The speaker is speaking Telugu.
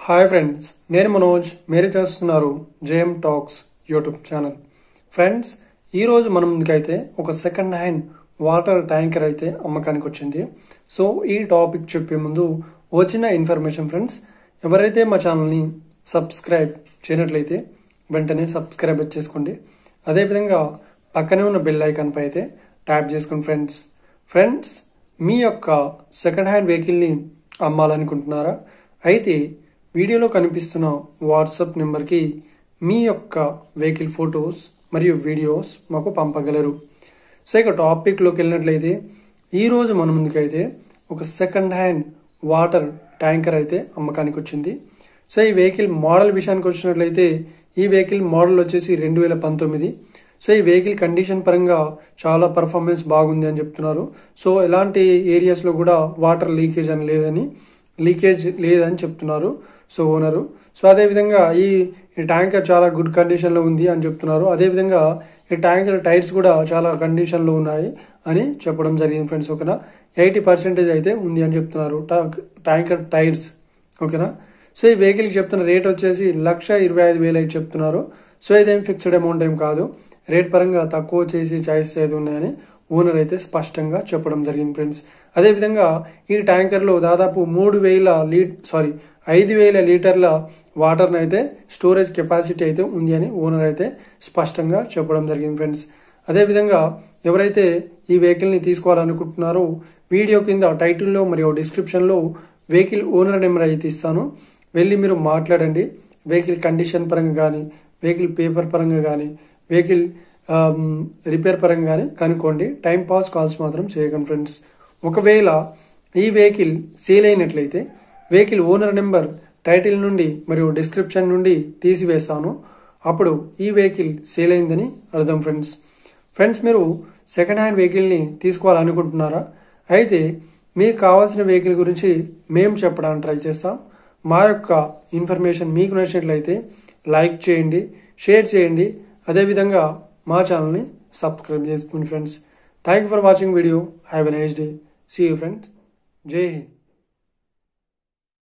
హాయ్ ఫ్రెండ్స్ నేను మనోజ్ మీరు చేస్తున్నారు JM talks YouTube channel friends ఈ రోజు మన ముందుకైతే ఒక సెకండ్ హ్యాండ్ వాటర్ ట్యాంకర్ అయితే అమ్మకానికి వచ్చింది సో ఈ టాపిక్ చెప్పే ముందు వచ్చిన ఇన్ఫర్మేషన్ ఫ్రెండ్స్ ఎవరైతే మా ఛానల్ని సబ్స్క్రైబ్ చేయనట్లయితే వెంటనే సబ్స్క్రైబ్ చేసుకోండి అదేవిధంగా పక్కనే ఉన్న బెల్ ఐకాన్ పై అయితే ట్యాప్ చేసుకోండి ఫ్రెండ్స్ ఫ్రెండ్స్ మీ యొక్క సెకండ్ హ్యాండ్ వెహికల్ని అమ్మాలనుకుంటున్నారా అయితే వీడియోలో కనిపిస్తున్న వాట్సాప్ నెంబర్కి మీ యొక్క వెహికల్ ఫొటోస్ మరియు వీడియోస్ మాకు పంపగలరు సో ఇక టాపిక్లోకి వెళ్ళినట్లయితే ఈరోజు మన ముందుకైతే ఒక సెకండ్ హ్యాండ్ వాటర్ ట్యాంకర్ అయితే అమ్మకానికి వచ్చింది సో ఈ వెహికల్ మోడల్ విషయానికి వచ్చినట్లయితే ఈ వెహికల్ మోడల్ వచ్చేసి రెండు వేల పంతొమ్మిది సో ఈ వెహికల్ కండిషన్ పరంగా చాలా పర్ఫార్మెన్స్ బాగుంది అని చెప్తున్నారు సో ఎలాంటి ఏరియాస్ లో కూడా వాటర్ లీకేజ్ అని లేదని లీకేజ్ లేదని చెప్తున్నారు సో ఓనరు సో అదే విధంగా ఈ ఈ ట్యాంకర్ చాలా గుడ్ కండిషన్ లో ఉంది అని చెప్తున్నారు అదే విధంగా ఈ ట్యాంకర్ టైర్స్ కూడా చాలా కండిషన్ లో ఉన్నాయి అని చెప్పడం జరిగింది ఫ్రెండ్స్ ఓకేనా ఎయిటీ పర్సెంటేజ్ అయితే ఉంది అని చెప్తున్నారు టా- ట్యాంకర్ టైర్స్ ఓకేనా సో ఈ వెహికల్ చెప్తున్న రేట్ వచ్చేసి లక్ష ఇరవై ఐదు వేలు అయితే చెప్తున్నారు సో ఇదేం ఫిక్స్డ్ అమౌంట్ ఏం కాదు రేట్ పరంగా తక్కువ చేసి చాయిస్ అయితే ఉన్నాయని ఓనర్ అయితే స్పష్టంగా చెప్పడం జరిగింది ఫ్రెండ్స్ అదే విధంగా ఈ ట్యాంకర్ లో దాదాపు మూడు వేల లీ సారీ ఐదు వేల లీటర్ల వాటర్ అయితే స్టోరేజ్ కెపాసిటీ అయితే ఉంది అని ఓనర్ అయితే స్పష్టంగా చెప్పడం జరిగింది ఫ్రెండ్స్ అదే విధంగా ఎవరైతే ఈ వెహికల్ ని తీసుకోవాలనుకుంటున్నారో వీడియో కింద టైటిల్లో మరియు డిస్క్రిప్షన్ లో వెహికల్ ఓనర్ నెంబర్ అయితే ఇస్తాను వెళ్ళి మీరు మాట్లాడండి వెహికల్ కండిషన్ పరంగా కానీ వెహికల్ పేపర్ పరంగా కానీ వెహికల్ రిపేర్ పరంగా కానీ కనుక్కోండి టైం పాస్ కాల్స్ మాత్రం చేయకండి ఫ్రెండ్స్ ఒకవేళ ఈ వెహికల్ సేల్ అయినట్లయితే వెహికల్ ఓనర్ నెంబర్ టైటిల్ నుండి మరియు డిస్క్రిప్షన్ నుండి తీసివేస్తాను అప్పుడు ఈ వెహికల్ సేల్ అయిందని అర్థం ఫ్రెండ్స్ ఫ్రెండ్స్ మీరు సెకండ్ హ్యాండ్ వెహికల్ని తీసుకోవాలనుకుంటున్నారా అయితే మీకు కావాల్సిన వెహికల్ గురించి మేము చెప్పడానికి ట్రై చేస్తాం మా యొక్క ఇన్ఫర్మేషన్ మీకు నచ్చినట్లయితే లైక్ చేయండి షేర్ చేయండి అదేవిధంగా మా ఛానల్ని సబ్స్క్రైబ్ చేసుకోండి friends thank you for watching video have a nice day see you friends Jai Hind